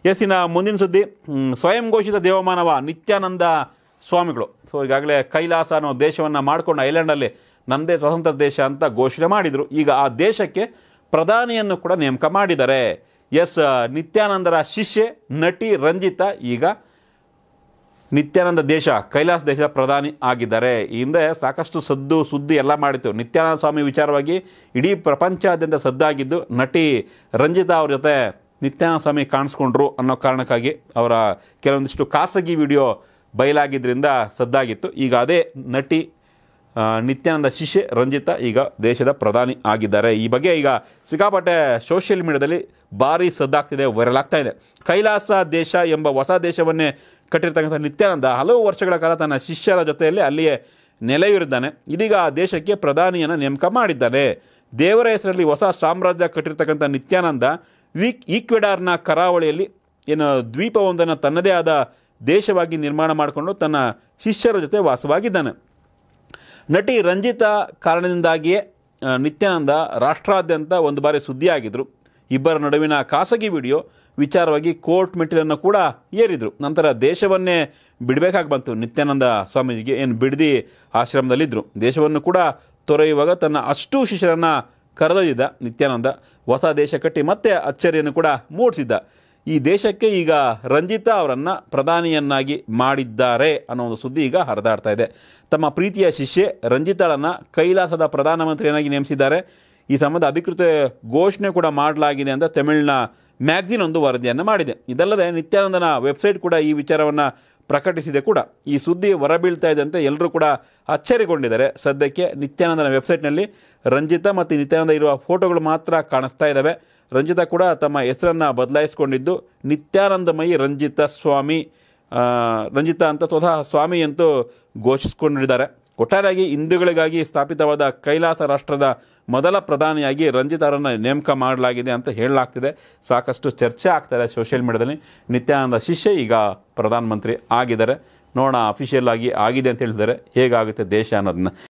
ಎಸ್ಸಿನ ಮುಂದಿನ ಸುದ್ದಿ ಹ್ಮ್, ಸ್ವಯಂ ಘೋಷಿತ ದೇವಮಾನವ ನಿತ್ಯಾನಂದ ಸ್ವಾಮಿಗಳು ಸೊ ಈಗಾಗಲೇ ಕೈಲಾಸ ಅನ್ನೋ ದೇಶವನ್ನು ಮಾಡ್ಕೊಂಡು ಐಲ್ಯಾಂಡಲ್ಲಿ ನಮ್ಮದೇ ಸ್ವತಂತ್ರ ದೇಶ ಅಂತ ಘೋಷಣೆ ಮಾಡಿದರು ಈಗ ಆ ದೇಶಕ್ಕೆ ಪ್ರಧಾನಿಯನ್ನು ಕೂಡ ನೇಮಕ ಮಾಡಿದ್ದಾರೆ ಎಸ್ ನಿತ್ಯಾನಂದರ ಶಿಷ್ಯೆ ನಟಿ ರಂಜಿತಾ ಈಗ ನಿತ್ಯಾನಂದ ದೇಶ ಕೈಲಾಸ ದೇಶದ ಪ್ರಧಾನಿ ಆಗಿದ್ದಾರೆ ಈ ಹಿಂದೆ ಸಾಕಷ್ಟು ಸದ್ದು ಸುದ್ದಿ ಎಲ್ಲ ಮಾಡಿತ್ತು ನಿತ್ಯಾನಂದ ಸ್ವಾಮಿ ವಿಚಾರವಾಗಿ ಇಡೀ ಪ್ರಪಂಚಾದ್ಯಂತ ಸದ್ದಾಗಿದ್ದು ನಟಿ ರಂಜಿತಾ ಅವ್ರ ಜೊತೆ ನಿತ್ಯಾನಂದ ಸ್ವಾಮಿ ಕಾಣಿಸ್ಕೊಂಡ್ರು ಅನ್ನೋ ಕಾರಣಕ್ಕಾಗಿ ಅವರ ಕೆಲವೊಂದಿಷ್ಟು ಖಾಸಗಿ ವಿಡಿಯೋ ಬಯಲಾಗಿದ್ದರಿಂದ ಸದ್ದಾಗಿತ್ತು ಈಗ ಅದೇ ನಟಿ ಆ, ನಿತ್ಯಾನಂದ ಶಿಷ್ಯೆ ರಂಜಿತಾ ಈಗ ದೇಶದ ಪ್ರಧಾನಿ ಆಗಿದ್ದಾರೆ ಈ ಬಗ್ಗೆ ಈಗ ಸಿಕ್ಕಾಪಟ್ಟೆ ಸೋಷಿಯಲ್ ಮೀಡಿಯಾದಲ್ಲಿ ಭಾರಿ ಸದ್ದಾಗ್ತಿದೆ ವೈರಲ್ ಆಗ್ತಾ ಇದೆ ಕೈಲಾಸ ದೇಶ ಎಂಬ ಹೊಸ ದೇಶವನ್ನೇ ಕಟ್ಟಿರ್ತಕ್ಕಂಥ ನಿತ್ಯಾನಂದ ಹಲವು ವರ್ಷಗಳ ಕಾಲ ತನ್ನ ಶಿಷ್ಯರ ಜೊತೆಯಲ್ಲಿ ಅಲ್ಲಿಯೇ ನೆಲೆಯೂರಿದ್ದಾನೆ ಇದೀಗ ಆ ದೇಶಕ್ಕೆ ಪ್ರಧಾನಿಯನ್ನು ನೇಮಕ ಮಾಡಿದ್ದಾನೆ ದೇವರ ಹೆಸರಲ್ಲಿ ಹೊಸ ಸಾಮ್ರಾಜ್ಯ ಕಟ್ಟಿರ್ತಕ್ಕಂಥ ನಿತ್ಯಾನಂದ ವೀಕ್ ಈಕ್ವೆಡಾರ್ನ ಕರಾವಳಿಯಲ್ಲಿ ಏನು ದ್ವೀಪವೊಂದನ್ನು ತನ್ನದೇ ಆದ ದೇಶವಾಗಿ ನಿರ್ಮಾಣ ಮಾಡಿಕೊಂಡು ತನ್ನ ಶಿಷ್ಯರ ಜೊತೆ ವಾಸವಾಗಿದ್ದಾನೆ ನಟಿ ರಂಜಿತಾ ಕಾರಣದಿಂದಾಗಿಯೇ ಆ, ನಿತ್ಯಾನಂದ ರಾಷ್ಟ್ರಾದ್ಯಂತ ಒಂದು ಬಾರಿ ಸುದ್ದಿಯಾಗಿದ್ದರು ಇಬ್ಬರ ನಡುವಿನ ಖಾಸಗಿ ವಿಡಿಯೋ ವಿಚಾರವಾಗಿ ಕೋರ್ಟ್ ಮೆಟ್ಟಿಲನ್ನು ಕೂಡ ಏರಿದರು ನಂತರ ದೇಶವನ್ನೇ ಬಿಡಬೇಕಾಗಿ ಬಂತು ನಿತ್ಯಾನಂದ ಸ್ವಾಮೀಜಿಗೆ ಏನು ಬಿಡದಿ ಆಶ್ರಮದಲ್ಲಿದ್ದರು ದೇಶವನ್ನು ಕೂಡ ತೊರೆಯುವಾಗ ತನ್ನ ಅಷ್ಟೂ ಶಿಷ್ಯರನ್ನು ಕರೆದೊಯ್ದಿದ್ದ ನಿತ್ಯಾನಂದ ಹೊಸ ದೇಶ ಕಟ್ಟಿ ಮತ್ತೆ ಅಚ್ಚರಿಯನ್ನು ಕೂಡ ಮೂಡಿಸಿದ್ದ ಈ ದೇಶಕ್ಕೆ ಈಗ ರಂಜಿತಾ ಅವರನ್ನು ಪ್ರಧಾನಿಯನ್ನಾಗಿ ಮಾಡಿದ್ದಾರೆ ಅನ್ನೋ ಒಂದು ಸುದ್ದಿ ಈಗ ಹರಿದಾಡ್ತಾ ಇದೆ ತಮ್ಮ ಪ್ರೀತಿಯ ಶಿಷ್ಯೆ ರಂಜಿತಾಳನ್ನು ಕೈಲಾಸದ ಪ್ರಧಾನಮಂತ್ರಿಯನ್ನಾಗಿ ನೇಮಿಸಿದ್ದಾರೆ ಈ ಸಂಬಂಧ ಅಧಿಕೃತ ಘೋಷಣೆ ಕೂಡ ಮಾಡಲಾಗಿದೆ ಅಂತ ತಮಿಳಿನ ಮ್ಯಾಗ್ಝಿನ್ ಒಂದು ವರದಿಯನ್ನು ಮಾಡಿದೆ ಇದಲ್ಲದೆ ನಿತ್ಯಾನಂದನ ವೆಬ್ಸೈಟ್ ಕೂಡ ಈ ವಿಚಾರವನ್ನು ಪ್ರಕಟಿಸಿದೆ ಕೂಡ ಈ ಸುದ್ದಿ ಹೊರಬೀಳ್ತಾ ಇದ್ದಂತೆ ಎಲ್ಲರೂ ಕೂಡ ಅಚ್ಚರಿಗೊಂಡಿದ್ದಾರೆ ಸದ್ಯಕ್ಕೆ ನಿತ್ಯಾನಂದನ ವೆಬ್ಸೈಟ್ನಲ್ಲಿ ರಂಜಿತಾ ಮತ್ತು ನಿತ್ಯಾನಂದ ಇರುವ ಫೋಟೋಗಳು ಮಾತ್ರ ಕಾಣಿಸ್ತಾ ಇದ್ದಾವೆ ರಂಜಿತಾ ಕೂಡ ತಮ್ಮ ಹೆಸರನ್ನು ಬದಲಾಯಿಸಿಕೊಂಡಿದ್ದು ನಿತ್ಯಾನಂದಮಯಿ ರಂಜಿತಾ ಸ್ವಾಮಿ ಆ, ರಂಜಿತಾ ಅಂತ ಸ್ವತಃ ಸ್ವಾಮಿ ಅಂತೂ ಘೋಷಿಸಿಕೊಂಡಿದ್ದಾರೆ ಒಟ್ಟಾರೆಯಾಗಿ ಹಿಂದೂಗಳಿಗಾಗಿ ಸ್ಥಾಪಿತವಾದ ಕೈಲಾಸ ರಾಷ್ಟ್ರದ ಮೊದಲ ಪ್ರಧಾನಿಯಾಗಿ ರಂಜಿತಾರನ್ನು ನೇಮಕ ಮಾಡಲಾಗಿದೆ ಅಂತ ಹೇಳಲಾಗ್ತಿದೆ ಸಾಕಷ್ಟು ಚರ್ಚೆ ಆಗ್ತಾರೆ ಸೋಷಿಯಲ್ ಮೀಡಿಯಾದಲ್ಲಿ ನಿತ್ಯಾನಂದ ಶಿಷ್ಯ ಈಗ ಪ್ರಧಾನಮಂತ್ರಿ ಆಗಿದ್ದಾರೆ ನೋಡೋಣ ಅಫಿಷಿಯಲ್ ಆಗಿ ಆಗಿದೆ ಅಂತ ಹೇಳಿದ್ದಾರೆ ಹೇಗಾಗುತ್ತೆ ದೇಶ ಅನ್ನೋದನ್ನ